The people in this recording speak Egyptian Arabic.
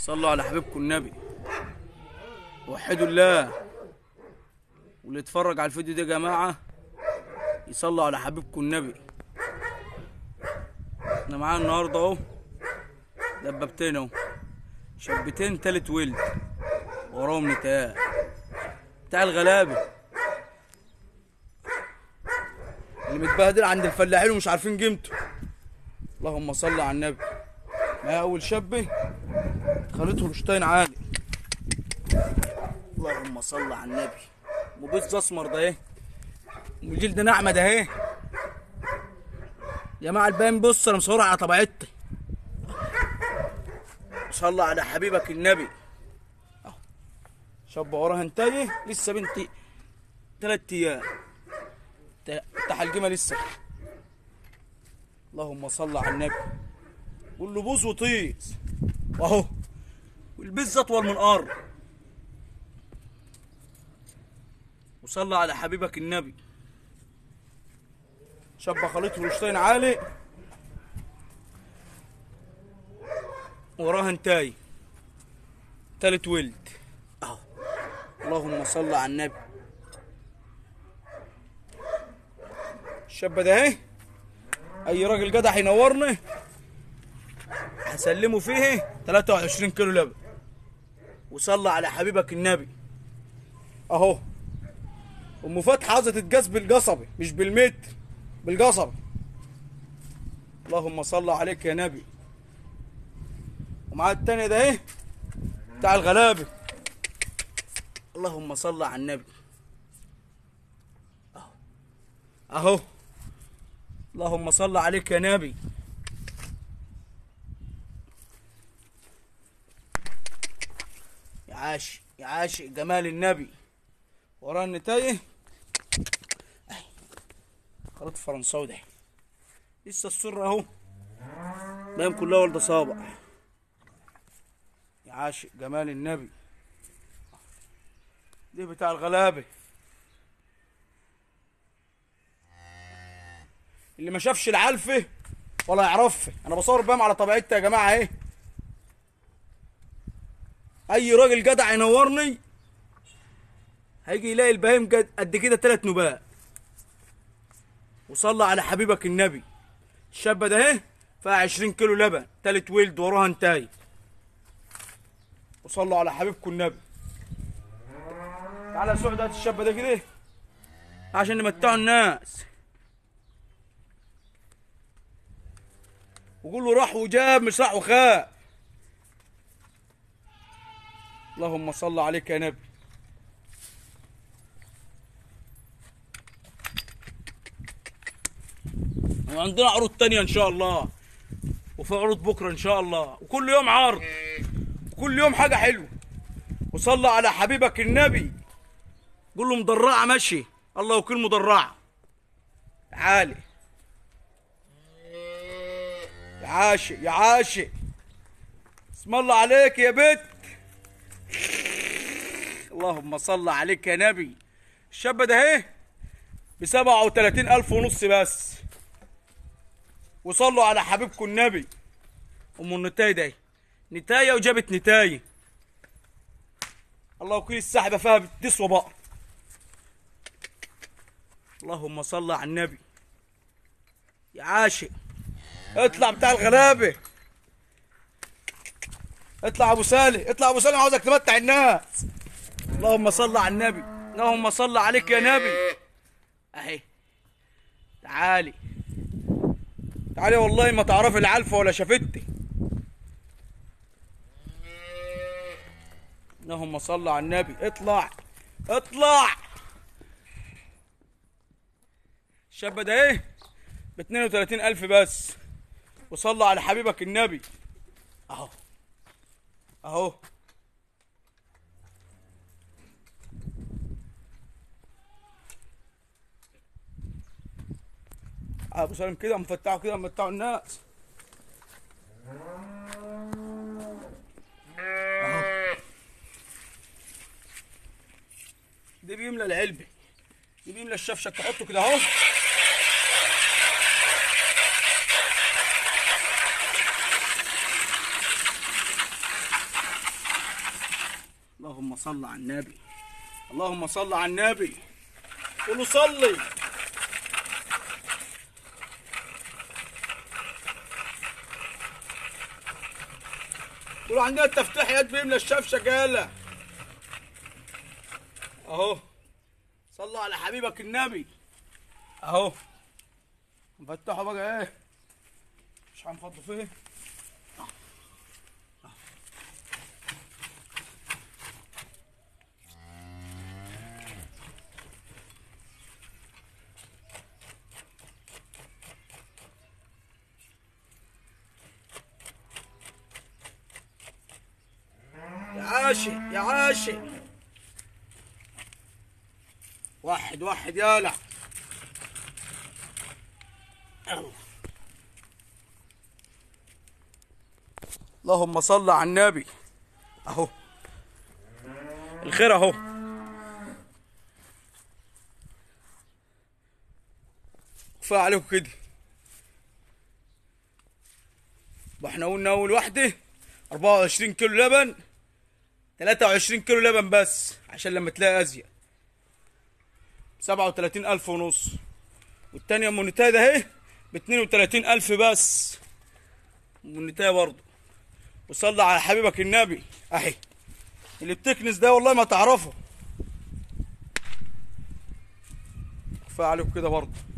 صلوا على حبيبكم النبي وحدوا الله واللي يتفرج على الفيديو ده يا جماعة يصلوا على حبيبكم النبي احنا معانا النهارده اهو دبابتين اهو شبتين تالت ولد وراهم نتايا بتاع الغلابة اللي متبهدل عند الفلاحين ومش عارفين قيمته اللهم صل على النبي ما اول شبه خليته رشتين عالي اللهم صل على النبي مبيض اسمر ده ايه والجلد ناعمه ده ايه يا جماعه الباين بص انا مصورها على طبيعتي صلى على حبيبك النبي أهو. شاب وراها انتهي لسه بنتي تلات ايام ت- تحلجمه لسه اللهم صل على النبي قول له بوس وطيس واهو والبيز اطول من ارض وصلى على حبيبك النبي شاب خليط هولشتين عالي وراها انتاي تالت ولد اهو اللهم صل على النبي الشاب ده اهي اي راجل جدع ينورني هسلمه فيه 23 كيلو لبن وصلى على حبيبك النبي اهو ام فتحي عايزه تتجاز بالقصبه مش بالمتر بالقصبه اللهم صل عليك يا نبي ومعاه التاني ده اهي بتاع الغلابه اللهم صل على النبي اهو اهو اللهم صل عليك يا نبي يا عاشق يا عاشق جمال النبي وراه النتايه خليط فرنساوي ده لسه السر اهو باين كلها ولد صابع يا عاشق جمال النبي دي بتاع الغلابه اللي ما شافش العلفه ولا يعرفها انا بصور بام على طبيعتي يا جماعه اهي اي راجل جدع ينورني هيجي يلاقي البهيم قد قد كده تلات نبات وصلى على حبيبك النبي الشابة ده اهي فيها عشرين كيلو لبن تالت ولد وراها انتاي وصلوا على حبيبكم النبي تعالى يا سعد هات الشابة ده كده عشان نمتعوا الناس وقول له راح وجاب مش راح وخاف اللهم صل عليك يا نبي وعندنا عروض تانية ان شاء الله وفي عروض بكرة ان شاء الله وكل يوم عرض وكل يوم حاجة حلوة وصلى على حبيبك النبي قول له مدرعة ماشي الله وكيل مدرعة عالي يا عاشق يا عاشق اسم الله عليك يا بت اللهم صل عليك يا نبي الشاب ده اهي ب 37 ألف ونص بس وصلوا على حبيبكم النبي ام النتاية ده نتاية وجابت نتاية الله وكيل السحبة فيها بتسوى بقر اللهم صل على النبي يا عاشق اطلع بتاع الغلابة اطلع ابو سالم اطلع ابو سالم عاوزك تمتع الناس اللهم صل على النبي اللهم صل عليك يا نبي اهي تعالي تعالي والله ما تعرفي العلفة ولا شافتي اللهم صل على النبي اطلع اطلع الشاب ده ايه ب 32 ألف بس وصلى على حبيبك النبي اهو اهو ابو سالم كده مفتحه كده مفتحه الناس أهو. دي بيملى العلبه دي بيملى الشفشك تحطه كده اهو اللهم صل على النبي اللهم صل على النبي قولوا صلي قولوا عندنا التفتيح يد بيملى الشفشه جاله اهو صلوا على حبيبك النبي اهو نفتحه بقى ايه مش هنفضوا فيه يا عاشق يا عاشق واحد واحد يالا الله. اللهم صل على النبي اهو الخير اهو كفايه عليكم كده واحنا قلنا اول واحده 24 كيلو لبن 23 كيلو لبن بس عشان لما تلاقي ازيد 37 الف ونص والتانية مونيتاي ده اهي ب 32 الف بس مونيتاي برضه وصلي على حبيبك النبي اهي اللي بتكنس ده والله ما تعرفه كفايه عليكم كده برضه